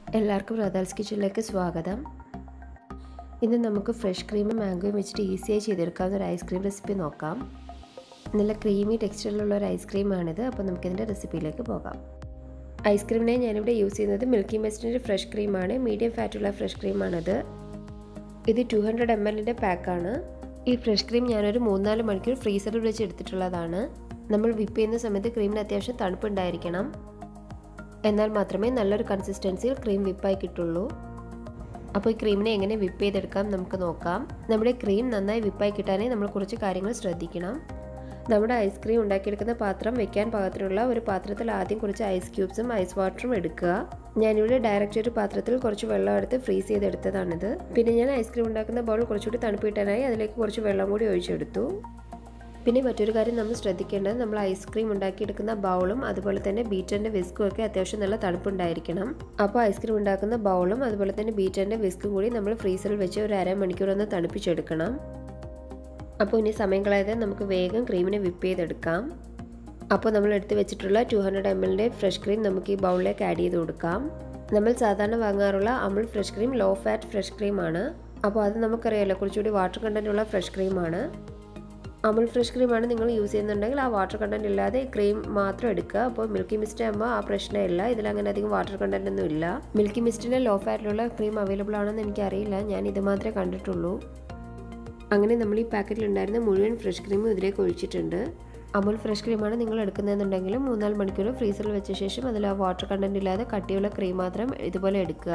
എല്ലാവർക്കും റദാൽസ് കിച്ചണിലേക്ക് സ്വാഗതം ഇന്ന് നമുക്ക് ഫ്രഷ് ക്രീമും മാംഗോയും വെച്ചിട്ട് ഈസിയായി ചെയ്തെടുക്കാവുന്ന ഒരു ഐസ്ക്രീം റെസിപ്പി നോക്കാം നല്ല ക്രീമി ടെക്സ്ചറിലുള്ള ഒരു ഐസ്ക്രീമാണിത് അപ്പോൾ നമുക്കിതിൻ്റെ റെസിപ്പിയിലേക്ക് പോകാം ഐസ്ക്രീമിനെ ഞാനിവിടെ യൂസ് ചെയ്യുന്നത് മിൽക്കി മെസ്റ്റിൻ്റെ ഫ്രഷ് ക്രീമാണ് മീഡിയം ഫാറ്റുള്ള ഫ്രഷ് ക്രീമാണിത് ഇത് ടു ഹൺഡ്രഡ് എം എല്ലിൻ്റെ പാക്കാണ് ഈ ഫ്രഷ് ക്രീം ഞാനൊരു മൂന്നാല് മണിക്കൂർ ഫ്രീസറിൽ വെച്ച് എടുത്തിട്ടുള്ളതാണ് നമ്മൾ വിപ്പ് ചെയ്യുന്ന സമയത്ത് ക്രീമിന് അത്യാവശ്യം തണുപ്പുണ്ടായിരിക്കണം എന്നാൽ മാത്രമേ നല്ലൊരു കൺസിസ്റ്റൻസിയിൽ ക്രീം വിപ്പായി കിട്ടുള്ളൂ അപ്പോൾ ഈ ക്രീമിനെ എങ്ങനെ വിപ്പ് ചെയ്തെടുക്കാം നമുക്ക് നോക്കാം നമ്മുടെ ക്രീം നന്നായി വിപ്പായി കിട്ടാനേ നമ്മൾ കുറച്ച് കാര്യങ്ങൾ ശ്രദ്ധിക്കണം നമ്മുടെ ഐസ്ക്രീം ഉണ്ടാക്കിയെടുക്കുന്ന പാത്രം വെക്കാൻ പാകത്തിനുള്ള ഒരു പാത്രത്തിൽ ആദ്യം കുറച്ച് ഐസ് ക്യൂബ്സും ഐസ് വാട്ടറും എടുക്കുക ഞാനിവിടെ ഡയറക്റ്റ് ഒരു പാത്രത്തിൽ കുറച്ച് വെള്ളം എടുത്ത് ഫ്രീസ് ചെയ്തെടുത്തതാണിത് പിന്നെ ഞാൻ ഐസ്ക്രീം ഉണ്ടാക്കുന്ന ബൗൾ കുറച്ചുകൂടി തണുപ്പ് കിട്ടാനായി അതിലേക്ക് കുറച്ച് വെള്ളം കൂടി ഒഴിച്ചെടുത്തു പിന്നെ മറ്റൊരു കാര്യം നമ്മൾ ശ്രദ്ധിക്കേണ്ടത് നമ്മൾ ഐസ്ക്രീം ഉണ്ടാക്കിയെടുക്കുന്ന ബൗളും അതുപോലെ തന്നെ ബീറ്ററിൻ്റെ വിസ്കും ഒക്കെ അത്യാവശ്യം നല്ല തണുപ്പുണ്ടായിരിക്കണം അപ്പോൾ ഐസ്ക്രീം ഉണ്ടാക്കുന്ന ബൗളും അതുപോലെ തന്നെ ബീറ്ററിൻ്റെ വിസ്കും കൂടി നമ്മൾ ഫ്രീസറിൽ വെച്ച് ഒരു അരമണിക്കൂർ ഒന്ന് തണുപ്പിച്ചെടുക്കണം അപ്പോൾ ഇനി സമയം കളയാതെ നമുക്ക് വേഗം ക്രീമിനെ വിപ്പ് ചെയ്തെടുക്കാം അപ്പോൾ നമ്മൾ എടുത്ത് വെച്ചിട്ടുള്ള ടു ഹൺഡ്രഡ് എം എല്ലിൻ്റെ ഫ്രഷ് ക്രീം നമുക്ക് ഈ ബൗളിലേക്ക് ആഡ് ചെയ്ത് കൊടുക്കാം നമ്മൾ സാധാരണ വാങ്ങാറുള്ള Amul fresh cream low fat fresh ക്രീമാണ് അപ്പോൾ അത് നമുക്കറിയാമല്ലോ കുറച്ചുകൂടി വാട്ടർ കണ്ടൻറ്റുള്ള ഫ്രഷ് ക്രീമാണ് അമുൽ ഫ്രഷ് ക്രീമാണ് നിങ്ങൾ യൂസ് ചെയ്യുന്നുണ്ടെങ്കിൽ ആ വാട്ടർ കണ്ടൻറ് ഇല്ലാതെ ക്രീം മാത്രം എടുക്കുക അപ്പോൾ മിൽക്കി മിസ്റ്റ് ആകുമ്പോൾ ആ പ്രശ്നമില്ല ഇതിൽ അങ്ങനെ അധികം വാട്ടർ കണ്ടൻറ് ഒന്നും ഇല്ല മിൽക്കി മിസ്റ്റിൻ്റെ ലോ ഫാറ്റിലുള്ള ക്രീം അവൈലബിൾ ആണെന്ന് എനിക്കറിയില്ല ഞാൻ ഇത് മാത്രമേ കണ്ടിട്ടുള്ളൂ അങ്ങനെ നമ്മൾ ഈ പാക്കറ്റിൽ ഉണ്ടായിരുന്ന മുഴുവൻ ഫ്രഷ് ക്രീമും ഇതിലേക്ക് ഒഴിച്ചിട്ടുണ്ട് അമുൽ ഫ്രഷ് ക്രീമാണ് നിങ്ങൾ എടുക്കുന്നതെന്നുണ്ടെങ്കിൽ മൂന്നാല് മണിക്കൂർ ഫ്രീസറിൽ വെച്ച ശേഷം അതിൽ ആ വാട്ടർ കണ്ടൻറ് ഇല്ലാതെ കട്ടിയുള്ള ക്രീം മാത്രം ഇതുപോലെ എടുക്കുക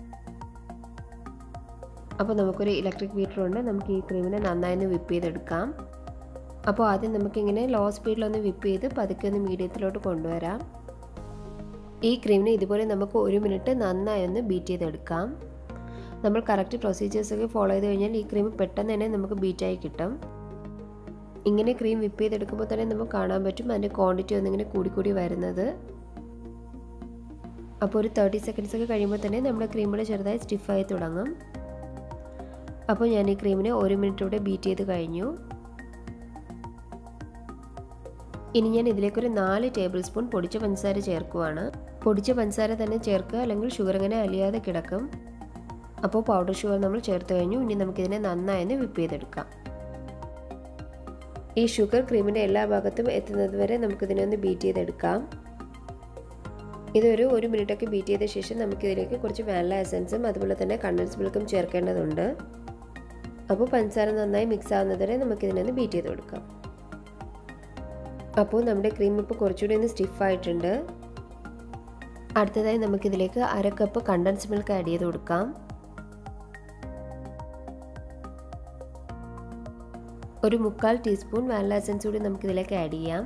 അപ്പോൾ നമുക്കൊരു ഇലക്ട്രിക് ബീറ്റർ ഉണ്ട് നമുക്ക് ഈ ക്രീമിനെ നന്നായി ഒന്ന് വിപ്പ് ചെയ്തെടുക്കാം അപ്പോൾ ആദ്യം നമുക്കിങ്ങനെ ലോ സ്പീഡിലൊന്ന് വിപ്പ് ചെയ്ത് പതുക്കെ ഒന്ന് മീഡിയത്തിലോട്ട് കൊണ്ടുവരാം ഈ ക്രീമിനെ ഇതുപോലെ നമുക്ക് ഒരു മിനിറ്റ് നന്നായി ഒന്ന് ബീറ്റ് ചെയ്തെടുക്കാം നമ്മൾ കറക്റ്റ് പ്രൊസീജിയേഴ്സൊക്കെ ഫോളോ ചെയ്ത് കഴിഞ്ഞാൽ ഈ ക്രീം പെട്ടെന്ന് തന്നെ നമുക്ക് ബീറ്റായി കിട്ടും ഇങ്ങനെ ക്രീം വിപ്പ് ചെയ്തെടുക്കുമ്പോൾ തന്നെ നമുക്ക് കാണാൻ പറ്റും അതിൻ്റെ ക്വാണ്ടിറ്റി ഒന്നിങ്ങനെ കൂടിക്കൂടി വരുന്നത് അപ്പോൾ ഒരു തേർട്ടി സെക്കൻഡ്സ് ഒക്കെ കഴിയുമ്പോൾ തന്നെ നമ്മുടെ ക്രീമുകൾ ചെറുതായി സ്റ്റിഫായി തുടങ്ങും അപ്പോൾ ഞാൻ ഈ ക്രീമിനെ ഒരു മിനിറ്റോടെ ബീറ്റ് ചെയ്ത് കഴിഞ്ഞു ഇനി ഞാൻ ഇതിലേക്കൊരു നാല് ടേബിൾ സ്പൂൺ പൊടിച്ച പഞ്ചസാര ചേർക്കുവാണ് പൊടിച്ച പഞ്ചസാര തന്നെ ചേർക്കുക അല്ലെങ്കിൽ ഷുഗർ ഇങ്ങനെ അലിയാതെ കിടക്കും അപ്പോൾ പൗഡർ ഷുഗർ നമ്മൾ ചേർത്ത് കഴിഞ്ഞു ഇനി നമുക്കിതിനെ നന്നായി വിപ്പ് ചെയ്തെടുക്കാം ഈ ഷുഗർ ക്രീമിൻ്റെ എല്ലാ ഭാഗത്തും എത്തുന്നത് വരെ നമുക്കിതിനെ ഒന്ന് ബീറ്റ് ചെയ്തെടുക്കാം ഇതൊരു ഒരു മിനിറ്റൊക്കെ ബീറ്റ് ചെയ്ത ശേഷം നമുക്കിതിലേക്ക് കുറച്ച് വാനില എസൻസും അതുപോലെ തന്നെ കണ്ടൻസ് മിൽക്കും ചേർക്കേണ്ടതുണ്ട് അപ്പോൾ പഞ്ചസാര നന്നായി മിക്സ് ആവുന്നത് വരെ നമുക്കിതിനൊന്ന് ബീറ്റ് ചെയ്ത് കൊടുക്കാം അപ്പോൾ നമ്മുടെ ക്രീം ഇപ്പോൾ കുറച്ചുകൂടി ഒന്ന് സ്റ്റിഫായിട്ടുണ്ട് അടുത്തതായി നമുക്കിതിലേക്ക് അര കപ്പ് കണ്ടൻസ് മിൽക്ക് ആഡ് ചെയ്ത് കൊടുക്കാം ഒരു മുക്കാൽ ടീസ്പൂൺ വാനില എസൻസ് കൂടി നമുക്കിതിലേക്ക് ആഡ് ചെയ്യാം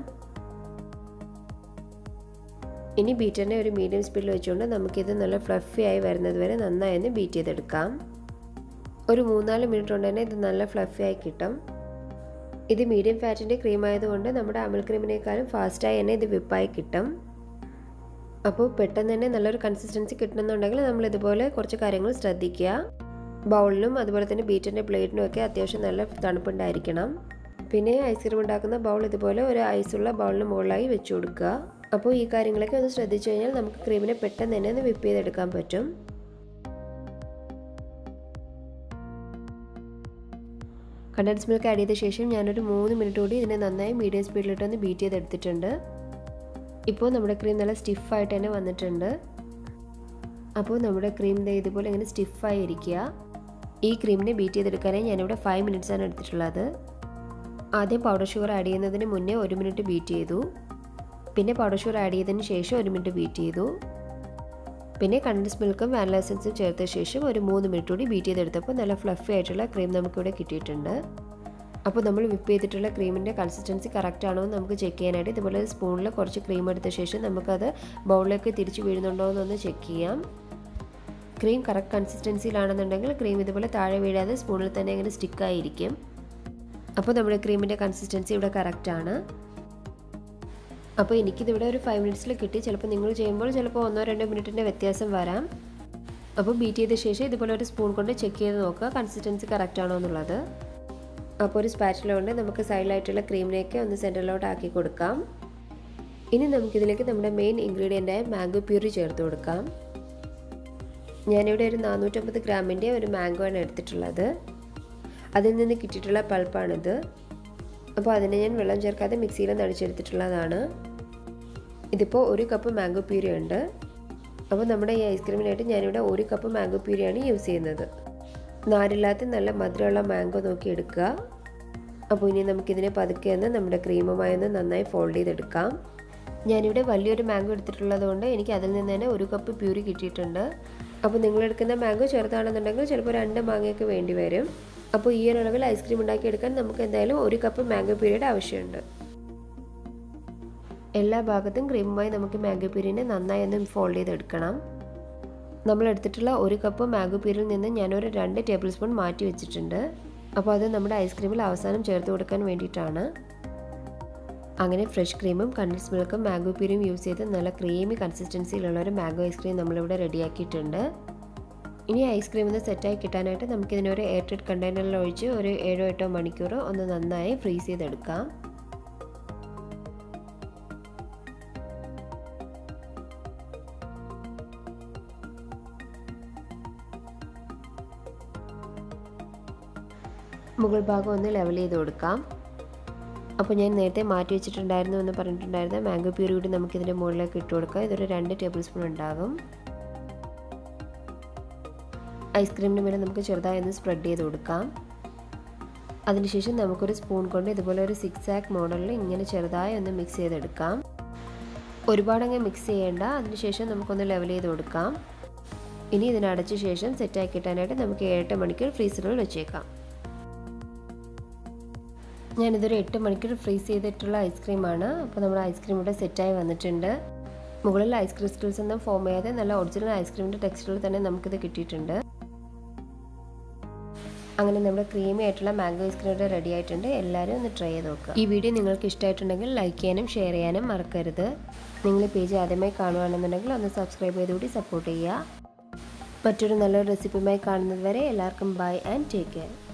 ഇനി ബീറ്ററിനെ ഒരു മീഡിയം സ്പീഡിൽ വെച്ചുകൊണ്ട് നമുക്കിത് നല്ല ഫ്ലഫി ആയി വരുന്നത് വരെ നന്നായി ഒന്ന് ബീറ്റ് ചെയ്തെടുക്കാം ഒരു മൂന്നാല് മിനിറ്റ് കൊണ്ട് തന്നെ ഇത് നല്ല ഫ്ലഫി ആയി കിട്ടും ഇത് മീഡിയം ഫാറ്റിൻ്റെ ക്രീം ആയതുകൊണ്ട് നമ്മുടെ അമൽ ക്രീമിനേക്കാളും ഫാസ്റ്റായി തന്നെ ഇത് വിപ്പായി കിട്ടും അപ്പോൾ പെട്ടെന്ന് തന്നെ നല്ലൊരു കൺസിസ്റ്റൻസി കിട്ടണമെന്നുണ്ടെങ്കിൽ നമ്മൾ ഇതുപോലെ കുറച്ച് കാര്യങ്ങൾ ശ്രദ്ധിക്കുക ബൗളിനും അതുപോലെ തന്നെ ബീറ്റിൻ്റെ പ്ലേറ്റിനും ഒക്കെ അത്യാവശ്യം നല്ല തണുപ്പുണ്ടായിരിക്കണം പിന്നെ ഐസ്ക്രീം ഉണ്ടാക്കുന്ന ബൗൾ ഇതുപോലെ ഒരു ഐസുള്ള ബൗളിന് മുകളിലായി വെച്ച് കൊടുക്കുക അപ്പോൾ ഈ കാര്യങ്ങളൊക്കെ ഒന്ന് ശ്രദ്ധിച്ചു കഴിഞ്ഞാൽ നമുക്ക് ക്രീമിനെ പെട്ടെന്ന് തന്നെ ഒന്ന് വിപ്പ് ചെയ്തെടുക്കാൻ പറ്റും കണ്ടൻസ് മിൽക്ക് ആഡ് ചെയ്ത ശേഷം ഞാനൊരു മൂന്ന് മിനിറ്റ് കൂടി ഇതിനെ നന്നായി മീഡിയം സ്പീഡിലിട്ടൊന്ന് ബീറ്റ് ചെയ്തെടുത്തിട്ടുണ്ട് ഇപ്പോൾ നമ്മുടെ ക്രീം നല്ല സ്റ്റിഫായിട്ട് തന്നെ വന്നിട്ടുണ്ട് അപ്പോൾ നമ്മുടെ ക്രീം ദേ ഇതുപോലെ ഇങ്ങനെ സ്റ്റിഫായി ഇരിക്കുക ഈ ക്രീമിനെ ബീറ്റ് ചെയ്തെടുക്കാനായി ഞാനിവിടെ ഫൈവ് മിനിറ്റ്സാണ് എടുത്തിട്ടുള്ളത് ആദ്യം പൗഡർ ഷുഗർ ആഡ് ചെയ്യുന്നതിന് മുന്നേ ഒരു മിനിറ്റ് ബീറ്റ് ചെയ്തു പിന്നെ പൗഡർ ഷുഗർ ആഡ് ചെയ്തതിന് ശേഷം ഒരു മിനിറ്റ് ബീറ്റ് ചെയ്തു പിന്നെ കണ്ടൻസ് മിൽക്കും വാനില എസൻസും ചേർത്ത ശേഷം ഒരു മൂന്ന് മിനിറ്റ് കൂടി ബീറ്റ് ചെയ്തെടുത്തപ്പോൾ നല്ല ഫ്ലഫി ആയിട്ടുള്ള ക്രീം നമുക്കിവിടെ കിട്ടിയിട്ടുണ്ട് അപ്പോൾ നമ്മൾ വിപ്പ് ചെയ്തിട്ടുള്ള ക്രീമിൻ്റെ കൺസിസ്റ്റൻസി കറക്റ്റ് ആണോ എന്ന് നമുക്ക് ചെക്ക് ചെയ്യാനായിട്ട് ഇതുപോലെ സ്പൂണിൽ കുറച്ച് ക്രീം എടുത്ത ശേഷം നമുക്കത് ബൗളിലേക്ക് തിരിച്ച് വീഴുന്നുണ്ടോ എന്നൊന്ന് ചെക്ക് ചെയ്യാം ക്രീം കറക്റ്റ് കൺസിസ്റ്റൻസിയിലാണെന്നുണ്ടെങ്കിൽ ക്രീം ഇതുപോലെ താഴെ വീഴാതെ സ്പൂണിൽ തന്നെ ഇങ്ങനെ സ്റ്റിക്കായിരിക്കും അപ്പോൾ നമ്മുടെ ക്രീമിൻ്റെ കൺസിസ്റ്റൻസി ഇവിടെ കറക്റ്റാണ് അപ്പോൾ എനിക്കിതിവിടെ ഒരു ഫൈവ് മിനിറ്റ്സിൽ കിട്ടി ചിലപ്പോൾ നിങ്ങൾ ചെയ്യുമ്പോൾ ചിലപ്പോൾ ഒന്നോ രണ്ടോ മിനിറ്റിൻ്റെ വ്യത്യാസം വരാം അപ്പോൾ ബീറ്റ് ചെയ്ത ശേഷം ഇതുപോലെ ഒരു സ്പൂൺ കൊണ്ട് ചെക്ക് ചെയ്ത് നോക്കുക കൺസിസ്റ്റൻസി കറക്റ്റ് ആണോ എന്നുള്ളത് അപ്പോൾ ഒരു സ്പാച്ചില കൊണ്ട് നമുക്ക് സൈഡിലായിട്ടുള്ള ക്രീമിനെയൊക്കെ ഒന്ന് സെൻറ്ററിലോട്ട് ആക്കി കൊടുക്കാം ഇനി നമുക്കിതിലേക്ക് നമ്മുടെ മെയിൻ ഇൻഗ്രീഡിയൻ്റായ മാംഗോ പ്യൂരി ചേർത്ത് കൊടുക്കാം ഞാനിവിടെ ഒരു നാനൂറ്റമ്പത് ഗ്രാമിൻ്റെ ഒരു മാംഗോ ആണ് എടുത്തിട്ടുള്ളത് അതിൽ നിന്ന് കിട്ടിയിട്ടുള്ള പൾപ്പാണിത് അപ്പോൾ അതിനെ ഞാൻ വെള്ളം ചേർക്കാതെ മിക്സിയിൽ നടിച്ചെടുത്തിട്ടുള്ളതാണ് ഇതിപ്പോൾ ഒരു കപ്പ് മാംഗോ പ്യൂരി ഉണ്ട് അപ്പോൾ നമ്മുടെ ഈ ഐസ്ക്രീമിനായിട്ട് ഞാനിവിടെ ഒരു കപ്പ് മാംഗോ പ്യൂരിയാണ് യൂസ് ചെയ്യുന്നത് നാരില്ലാത്ത നല്ല മധുരമുള്ള മാംഗോ നോക്കി എടുക്കുക അപ്പോൾ ഇനി നമുക്കിതിനെ പതുക്കെ ഒന്ന് നമ്മുടെ ക്രീമുമായി ഒന്ന് നന്നായി ഫോൾഡ് ചെയ്തെടുക്കാം ഞാനിവിടെ വലിയൊരു മാംഗോ എടുത്തിട്ടുള്ളത് കൊണ്ട് എനിക്ക് അതിൽ നിന്ന് തന്നെ ഒരു കപ്പ് പ്യൂരി കിട്ടിയിട്ടുണ്ട് അപ്പോൾ നിങ്ങൾ എടുക്കുന്ന മാംഗോ ചെറുതാണെന്നുണ്ടെങ്കിൽ ചിലപ്പോൾ രണ്ട് മാങ്ങയൊക്കെ വേണ്ടി വരും അപ്പോൾ ഈ ഒരു അളവിൽ ഐസ്ക്രീം ഉണ്ടാക്കിയെടുക്കാൻ നമുക്ക് എന്തായാലും ഒരു കപ്പ് മാംഗോ പ്യൂരിയുടെ ആവശ്യമുണ്ട് എല്ലാ ഭാഗത്തും ക്രീമുമായി നമുക്ക് മാംഗോ പ്യൂരിനെ നന്നായി ഒന്ന് ഫോൾഡ് ചെയ്തെടുക്കണം നമ്മൾ എടുത്തിട്ടുള്ള ഒരു കപ്പ് മാംഗോ പ്യൂരിൽ നിന്ന് ഞാനൊരു രണ്ട് ടേബിൾ സ്പൂൺ മാറ്റി വെച്ചിട്ടുണ്ട് അപ്പോൾ അത് നമ്മുടെ ഐസ്ക്രീമിൽ അവസാനം ചേർത്ത് കൊടുക്കാൻ വേണ്ടിയിട്ടാണ് അങ്ങനെ ഫ്രഷ് ക്രീമും കണ്ടൻസ് മിൽക്കും മാംഗോ പ്യൂരിയും യൂസ് ചെയ്ത് നല്ല ക്രീമി കൺസിസ്റ്റൻസിയിലുള്ള ഒരു മാംഗോ ഐസ്ക്രീം നമ്മളിവിടെ റെഡിയാക്കിയിട്ടുണ്ട് ഇനി ഐസ്ക്രീം ഒന്ന് സെറ്റായി കിട്ടാനായിട്ട് നമുക്കിതിനൊരു എയർടെഡ് കണ്ടെയ്നറിൽ ഒഴിച്ച് ഒരു ഏഴോ എട്ടോ മണിക്കൂർ ഒന്ന് നന്നായി ഫ്രീസ് ചെയ്തെടുക്കാം മുകൾ ഭാഗം ഒന്ന് ലെവൽ ചെയ്ത് കൊടുക്കാം അപ്പോൾ ഞാൻ നേരത്തെ മാറ്റി വെച്ചിട്ടുണ്ടായിരുന്നു എന്ന് പറഞ്ഞിട്ടുണ്ടായിരുന്ന മാംഗോ പ്യൂരി കൂടി നമുക്കിതിൻ്റെ മുകളിലേക്ക് ഇട്ട് കൊടുക്കാം ഇതൊരു രണ്ട് ടേബിൾ സ്പൂൺ ഉണ്ടാകും ഐസ്ക്രീമിന് മേലെ നമുക്ക് ചെറുതായി ഒന്ന് സ്പ്രെഡ് ചെയ്ത് കൊടുക്കാം അതിനുശേഷം നമുക്കൊരു സ്പൂൺ കൊണ്ട് ഇതുപോലെ ഒരു സിക്സ് ആക്ക് മോഡലിൽ ഇങ്ങനെ ചെറുതായി ഒന്ന് മിക്സ് ചെയ്തെടുക്കാം ഒരുപാടങ്ങ് മിക്സ് ചെയ്യേണ്ട അതിനുശേഷം നമുക്കൊന്ന് ലെവൽ ചെയ്ത് കൊടുക്കാം ഇനി ഇതിനടച്ച ശേഷം സെറ്റാക്കി കിട്ടാനായിട്ട് നമുക്ക് ഏഴെട്ട് മണിക്കൂർ ഫ്രീസറിൽ വെച്ചേക്കാം ഞാനിതൊരു എട്ട് മണിക്കൂർ ഫ്രീസ് ചെയ്തിട്ടുള്ള ഐസ്ക്രീമാണ് അപ്പോൾ നമ്മുടെ ഐസ്ക്രീം ഇവിടെ സെറ്റായി വന്നിട്ടുണ്ട് മുകളിൽ ഐസ് ക്രിസ്റ്റൽസ് ഒന്നും ഫോം ചെയ്യാതെ നല്ല ഒറിജിനൽ ഐസ്ക്രീമിൻ്റെ ടെക്സ്ചറിൽ തന്നെ നമുക്കിത് കിട്ടിയിട്ടുണ്ട് അങ്ങനെ നമ്മുടെ ക്രീമി ആയിട്ടുള്ള മാംഗോ ഐസ്ക്രീം ഇവിടെ റെഡി ആയിട്ടുണ്ട് എല്ലാവരും ഒന്ന് ട്രൈ ചെയ്ത് നോക്കുക ഈ വീഡിയോ നിങ്ങൾക്ക് ഇഷ്ടമായിട്ടുണ്ടെങ്കിൽ ലൈക്ക് ചെയ്യാനും ഷെയർ ചെയ്യാനും മറക്കരുത് നിങ്ങൾ പേജ് ആദ്യമായി കാണുകയാണെന്നുണ്ടെങ്കിൽ ഒന്ന് സബ്സ്ക്രൈബ് ചെയ്തുകൂടി സപ്പോർട്ട് ചെയ്യുക മറ്റൊരു നല്ലൊരു റെസിപ്പിയുമായി കാണുന്നത് വരെ എല്ലാവർക്കും ബൈ ആൻഡ് ടേക്ക് കെയർ